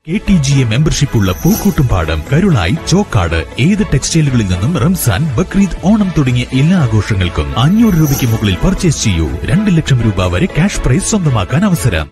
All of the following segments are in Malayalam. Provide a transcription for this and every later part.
K T G A membership ഉള്ള പൂക്കൂട്ടുംപാടം കരുളായി ചോക്കാട് ഏത് ടെക്സ്റ്റൈലുകളിൽ നിന്നും റംസാൻ ബക്രീദ് ഓണം തുടങ്ങിയ എല്ലാ ആഘോഷങ്ങൾക്കും അഞ്ഞൂറ് രൂപയ്ക്ക് മുകളിൽ പർച്ചേസ് ചെയ്യൂ രണ്ട് ലക്ഷം രൂപ വരെ ക്യാഷ് പ്രൈസ് സ്വന്തമാക്കാൻ അവസരം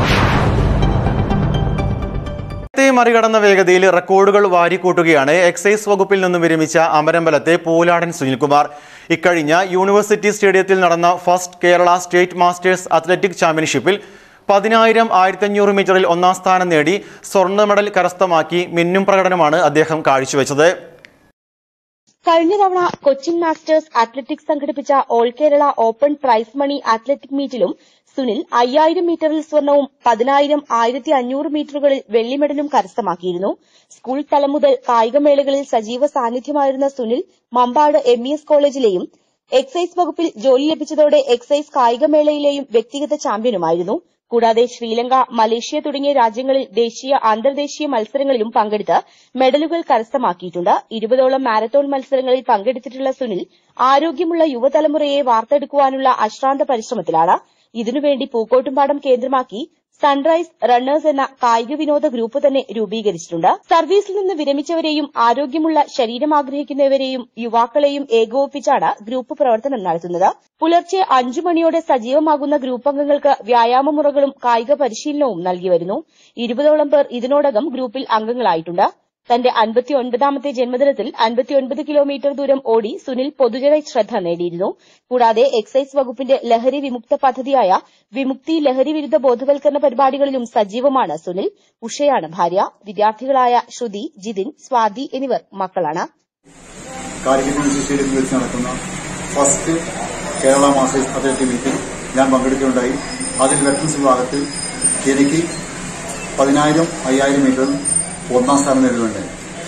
ത്തെ മറികടന്ന വേഗതയിൽ റെക്കോർഡുകൾ വാരിക്കൂട്ടുകയാണ് എക്സൈസ് വകുപ്പിൽ നിന്നും വിരമിച്ച അമരമ്പലത്തെ പൂലാടൻ സുനിൽകുമാർ ഇക്കഴിഞ്ഞ യൂണിവേഴ്സിറ്റി സ്റ്റേഡിയത്തിൽ നടന്ന first Kerala state masters athletic ചാമ്പ്യൻഷിപ്പിൽ പതിനായിരം ആയിരത്തഞ്ഞൂറ് മീറ്ററിൽ ഒന്നാം സ്ഥാനം നേടി സ്വർണ്ണ മെഡൽ കരസ്ഥമാക്കി മിന്നും പ്രകടനമാണ് അദ്ദേഹം കാഴ്ചവെച്ചത് കഴിഞ്ഞ തവണ കൊച്ചിൻ മാസ്റ്റേഴ്സ് അത്ലറ്റിക്സ് സംഘടിപ്പിച്ച all Kerala open prize money athletic മീറ്റിലും സുനിൽ അയ്യായിരം മീറ്ററിൽ സ്വർണവും പതിനായിരം ആയിരത്തി അഞ്ഞൂറ് മീറ്ററുകളിൽ വെള്ളി മെഡലും കരസ്ഥമാക്കിയിരുന്നു സ്കൂൾ തലം മുതൽ കായികമേളകളിൽ സജീവ സാന്നിധ്യമായിരുന്ന Sunil Mampad M E S കോളേജിലെയും എക്സൈസ് വകുപ്പിൽ ജോലി ലഭിച്ചതോടെ എക്സൈസ് കായികമേളയിലെയും വ്യക്തിഗത ചാമ്പ്യനുമായിരുന്നു കൂടാതെ ശ്രീലങ്ക മലേഷ്യ തുടങ്ങിയ രാജ്യങ്ങളിൽ ദേശീയ അന്തർദേശീയ മത്സരങ്ങളിലും പങ്കെടുത്ത് മെഡലുകൾ കരസ്ഥമാക്കിയിട്ടുണ്ട് ഇരുപതോളം മാരത്തോൺ മത്സരങ്ങളിൽ പങ്കെടുത്തിട്ടുള്ള സുനിൽ ആരോഗ്യമുള്ള യുവതലമുറയെ വാർത്തെടുക്കുവാനുള്ള അശ്രാന്ത പരിശ്രമത്തിലാണ് ഇതിനുവേണ്ടി പൂക്കോട്ടുംപാടം കേന്ദ്രമാക്കി സൺറൈസ് റണ്ണേഴ്സ് എന്ന കായിക വിനോദ ഗ്രൂപ്പ് തന്നെ രൂപീകരിച്ചിട്ടുണ്ട് സർവീസിൽ നിന്ന് വിരമിച്ചവരെയും ആരോഗ്യമുള്ള ശരീരം ആഗ്രഹിക്കുന്നവരെയും യുവാക്കളെയും ഏകോപിപ്പിച്ചാണ് ഗ്രൂപ്പ് പ്രവർത്തനം നടത്തുന്നത് പുലർച്ചെ അഞ്ചു മണിയോടെ സജീവമാകുന്ന ഗ്രൂപ്പ് അംഗങ്ങൾക്ക് വ്യായാമ മുറകളും കായിക പരിശീലനവും നൽകി വരുന്നു ഇരുപതോളം പേർ ഇതിനോടകം ഗ്രൂപ്പിൽ അംഗങ്ങളായിട്ടുണ്ട് തന്റെ അൻപത്തിയൊൻപതാമത്തെ ജന്മദിനത്തിൽ അൻപത്തിയൊൻപത് കിലോമീറ്റർ ദൂരം ഓടി സുനിൽ പൊതുജന ശ്രദ്ധ നേടിയിരുന്നു കൂടാതെ എക്സൈസ് വകുപ്പിന്റെ ലഹരി വിമുക്ത പദ്ധതിയായ വിമുക്തി ലഹരി വിരുദ്ധ ബോധവൽക്കരണ പരിപാടികളിലും സജീവമാണ് സുനിൽ ഉഷയാണ് ഭാര്യ വിദ്യാർത്ഥികളായ ശ്രുതി ജിതിൻ സ്വാതി എന്നിവർ മക്കളാണ് കാലിക്കറ്റ് യൂണിവേഴ്സിറ്റി സ്റ്റേഡിയത്തിൽ വെച്ച് നടക്കുന്ന ഫസ്റ്റ് കേരള മാസ്റ്റേഴ്സ് അത്ലറ്റിക് മീറ്റിൽ ഞാൻ പങ്കെടുക്കുകയുണ്ടായി അതിൽ വെറ്ററൻസ് വിഭാഗത്തിൽ എനിക്ക് പതിനായിരം അയ്യായിരം മീറ്ററിൽ ഒന്നാം സ്ഥാനം നേടുകയുണ്ടായി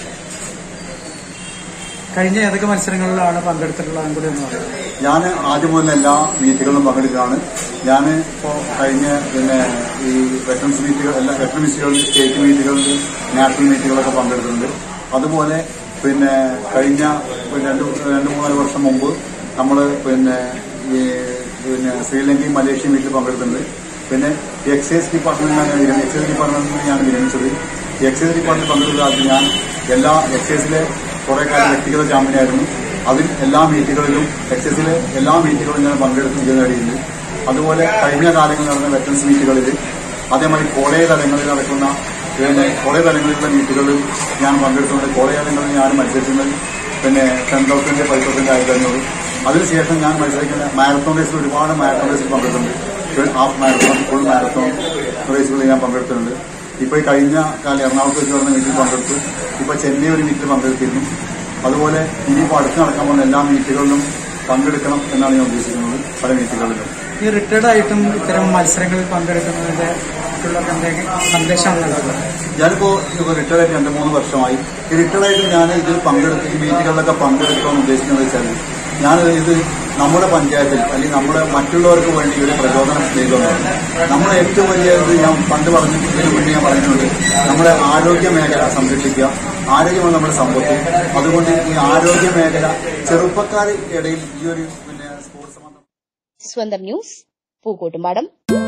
കഴിഞ്ഞ ഏതൊക്കെ മത്സരങ്ങളിലാണ് പങ്കെടുത്തിട്ടുള്ളതും കൂടി ഒന്ന് പറയാം ഞാൻ ആദ്യം മുതൽ എല്ലാ മീറ്റുകളിലും പങ്കെടുക്കുകയാണ് ഞാൻ ഇപ്പോൾ കഴിഞ്ഞ പിന്നെ ഈ വെറ്ററൻസ് മീറ്റുകൾ എല്ലാ വെറ്ററൻ മീറ്റുകളിൽ സ്റ്റേറ്റ് മീറ്റുകളിൽ നാഷണൽ മീറ്റുകളൊക്കെ പങ്കെടുത്തിട്ടുണ്ട് അതുപോലെ പിന്നെ കഴിഞ്ഞ പിന്നെ രണ്ട് രണ്ട് മൂന്നാല് വർഷം മുമ്പ് നമ്മൾ പിന്നെ ഈ പിന്നെ ശ്രീലങ്കയും മലേഷ്യയും മീറ്റിൽ പങ്കെടുത്തിട്ടുണ്ട് പിന്നെ എക്സൈസ് ഡിപ്പാർട്ട്മെന്റിലാണ് ഞാൻ വിരമി എക്സൈസ് ഡിപ്പാർട്ട്മെന്റിൽ ഞാൻ വിരമിച്ചത് എക്സൈസ് ഡിപ്പാർട്ട്മെന്റ് പങ്കെടുത്ത കാലത്ത് ഞാൻ എല്ലാ എക്സൈസിലെ കുറെ കാലം വ്യക്തിഗത ചാമ്പ്യനായിരുന്നു അതിൽ എല്ലാ മീറ്റുകളിലും എക്സൈസിലെ എല്ലാ മീറ്റുകളിലും ഞാൻ പങ്കെടുത്ത് വിജയം നേടിയിട്ടുണ്ട് അതുപോലെ കഴിഞ്ഞ കാലങ്ങളിൽ നടന്ന വെറ്ററൻസ് മീറ്റുകളിൽ അതേമാതിരി കോളേജ് തലങ്ങളിൽ നടക്കുന്ന പിന്നെ കോളേജ് തലങ്ങളിലുള്ള മീറ്റുകളിൽ ഞാൻ പങ്കെടുത്തുകൊണ്ട് കോളേജ് തലങ്ങളിൽ ഞാൻ മത്സരിക്കുന്നത് പിന്നെ ടെൻ തൗസൻഡ് ഫൈവ് തൗസൻഡ് ആയിരത്തി അഞ്ഞൂറ് അതിനുശേഷം ഞാൻ മത്സരിക്കുന്ന മാരത്തോൺ റേസിൽ ഒരുപാട് മാരത്തോൺ റേസിൽ പങ്കെടുത്തിട്ടുണ്ട് ഹാഫ് മാരത്തോൺ ഫുൾ മാരത്തോൺ റേസുകളിൽ ഞാൻ പങ്കെടുത്തിട്ടുണ്ട് ഇപ്പൊ ഈ കഴിഞ്ഞ കാലം എറണാകുളത്ത് വെച്ച് നടന്ന മീറ്റിൽ പങ്കെടുത്തു ഇപ്പൊ ചെന്നൈ ഒരു മീറ്റിൽ പങ്കെടുത്തിരുന്നു അതുപോലെ ഇനിയിപ്പോൾ അടുത്ത് നടക്കാൻ പോകുന്ന എല്ലാ മീറ്റുകളിലും പങ്കെടുക്കണം എന്നാണ് ഞാൻ ഉദ്ദേശിക്കുന്നത് പല മീറ്റുകളിലും ഈ റിട്ടയർഡ് ആയിട്ടും ഇത്തരം മത്സരങ്ങളിൽ പങ്കെടുക്കുന്നതിന്റെ ഉള്ള എന്തെങ്കിലും സന്ദേശമാണ് നൽകുന്നത് ഞാനിപ്പോ ഇപ്പൊ റിട്ടയർ ആയിട്ട് രണ്ട് മൂന്ന് വർഷമായി ഈ റിട്ടയർ ആയിട്ട് ഞാൻ ഇതിൽ പങ്കെടുത്ത് ഈ മീറ്റുകളിലൊക്കെ പങ്കെടുക്കാൻ ഉദ്ദേശിക്കുന്നത് വെച്ചാൽ ഞാൻ ഇത് നമ്മുടെ പഞ്ചായത്തിൽ അല്ലെങ്കിൽ നമ്മുടെ മറ്റുള്ളവർക്ക് വേണ്ടി ഒരു പ്രചോദനം നൽകുന്നതാണ് നമ്മുടെ ഏറ്റവും വലിയ ഇത് ഞാൻ പണ്ട് പറഞ്ഞതിന് വേണ്ടി ഞാൻ പറഞ്ഞിട്ടുണ്ട് നമ്മുടെ ആരോഗ്യ മേഖല സംരക്ഷിക്കുക ആരോഗ്യമാണ് നമ്മുടെ സമ്പത്ത് അതുകൊണ്ട് ഈ ആരോഗ്യ മേഖല ചെറുപ്പക്കാരുടെ ഇടയിൽ ഈ ഒരു പിന്നെ സ്പോർട്സ് സംബന്ധം സ്വന്തം ന്യൂസ് പൂക്കോട്ടുംപാടം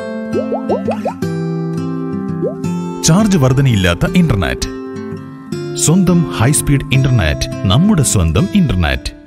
ചാർജ് വർധനയില്ലാത്ത ഇന്റർനെറ്റ് സ്വന്തം ഹൈസ്പീഡ് ഇന്റർനെറ്റ് നമ്മുടെ സ്വന്തം ഇന്റർനെറ്റ്